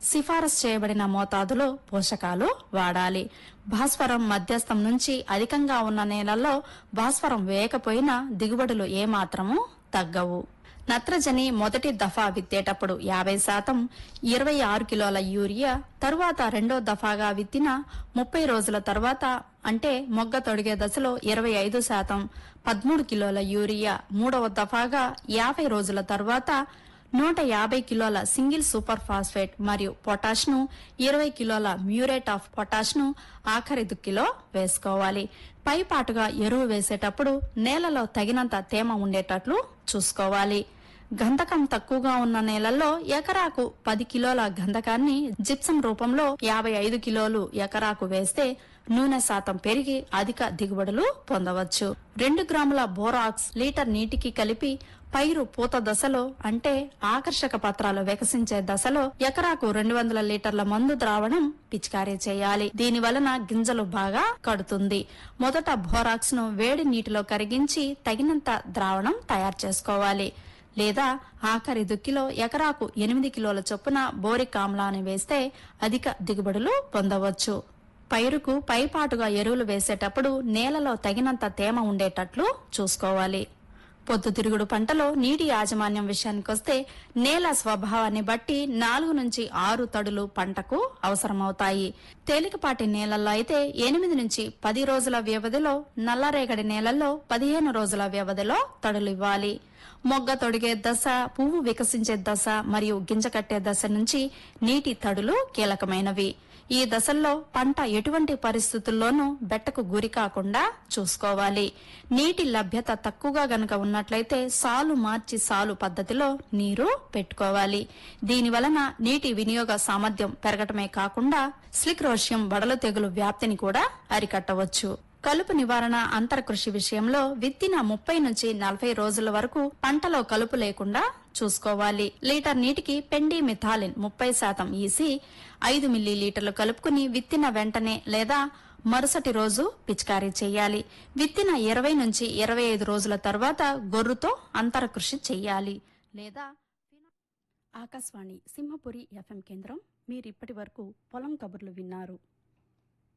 సిఫారసు చేయబడిన మోతాదులో పోషకాలు వాడాలి భాస్వరం మధ్యస్థం నుంచి అధికంగా ఉన్న నేలల్లో భాస్వరం వేయకపోయినా దిగుబడులు ఏమాత్రమూ తగ్గవు నత్రజని మొదటి దఫా విత్తేటప్పుడు యాభై శాతం ఇరవై ఆరు కిలోల యూరియా తరువాత రెండో దఫాగా విత్తిన ముప్పై రోజుల తర్వాత అంటే మొగ్గ తొడిగే దశలో ఇరవై ఐదు శాతం పదమూడు కిలోల యూరియా మూడవ దఫాగా యాభై రోజుల తర్వాత నూట యాభై కిలోల సింగిల్ సూపర్ ఫాస్ఫేట్ మరియు పొటాష్ ను ఇరవై కిలోల మ్యూరేట్ ఆఫ్ పొటాష్ ను ఆఖరి దుక్కిలో వేసుకోవాలి పైపాటుగా ఎరువు వేసేటప్పుడు నేలలో తగినంత తేమ ఉండేటట్లు చూసుకోవాలి గంధకం తక్కువగా ఉన్న నేలల్లో ఎకరాకు పది కిలోల గంధకాన్ని జిప్సం రూపంలో యాభై ఐదు కిలోలు ఎకరాకు వేస్తే నూనె శాతం పెరిగి అధిక దిగుబడులు పొందవచ్చు రెండు గ్రాముల బోరాక్స్ లీటర్ నీటికి కలిపి పైరు పూత దశలో అంటే ఆకర్షక పత్రాలు వికసించే దశలో ఎకరాకు రెండు వందల లీటర్ల మందు ద్రావణం పిచికారీ చేయాలి దీని వలన గింజలు బాగా కడుతుంది మొదట బోరాక్స్ ను వేడి నీటిలో కరిగించి తగినంత ద్రావణం తయారు చేసుకోవాలి లేదా ఆఖరి దుక్కిలో ఎకరాకు ఎనిమిది కిలోల చొప్పున బోరిక్ ఆమ్లాన్ని వేస్తే అధిక దిగుబడులు పొందవచ్చు పైరుకు పైపాటుగా ఎరువులు వేసేటప్పుడు నేలలో తగినంత తేమ ఉండేటట్లు చూసుకోవాలి పొద్దుతిరుగుడు పంటలో నీటి యాజమాన్యం విషయానికొస్తే నేల స్వభావాన్ని బట్టి నాలుగు నుంచి ఆరు తడులు పంటకు అవసరమవుతాయి తేలికపాటి నేలల్లో అయితే ఎనిమిది నుంచి పది రోజుల వ్యవధిలో నల్లరేగడి నేలల్లో పదిహేను రోజుల వ్యవధిలో తడులు ఇవ్వాలి మొగ్గ తొడిగే దశ పువ్వు వికసించే దశ మరియు గింజ కట్టే దశ నుంచి నీటి తడులు కీలకమైనవి ఈ దశల్లో పంట ఎటువంటి పరిస్థితుల్లోనూ బెట్టకు గురి కాకుండా చూసుకోవాలి నీటి లభ్యత తక్కువగా గనక ఉన్నట్లయితే సాలు మార్చి సాలు పద్ధతిలో నీరు పెట్టుకోవాలి దీని వలన నీటి వినియోగ సామర్థ్యం పెరగటమే కాకుండా స్లిక్రోష్యం వడలు తెగులు వ్యాప్తిని కూడా అరికట్టవచ్చు కలుపు నివారణ అంతర కృషి విషయంలో విత్తిన ముప్పై నుంచి నలభై రోజుల వరకు పంటలో కలుపు లేకుండా చూసుకోవాలి లీటర్ నీటికి పెండి మిథాలిన్ ముప్పై శాతం ఈసి ఐదు మిల్లీ లీటర్లు కలుపుకుని విత్తిన వెంటనే లేదా మరుసటి రోజు పిచికారీ చేయాలి విత్తిన ఇరవై నుంచి ఇరవై ఐదు రోజుల తర్వాత గొర్రుతో అంతర కృషి చేయాలి లేదా ఆకాశవాణి సింహపురి ఎఫ్ఎం కేంద్రం మీరిప్పటి వరకు పొలం కబుర్లు విన్నారు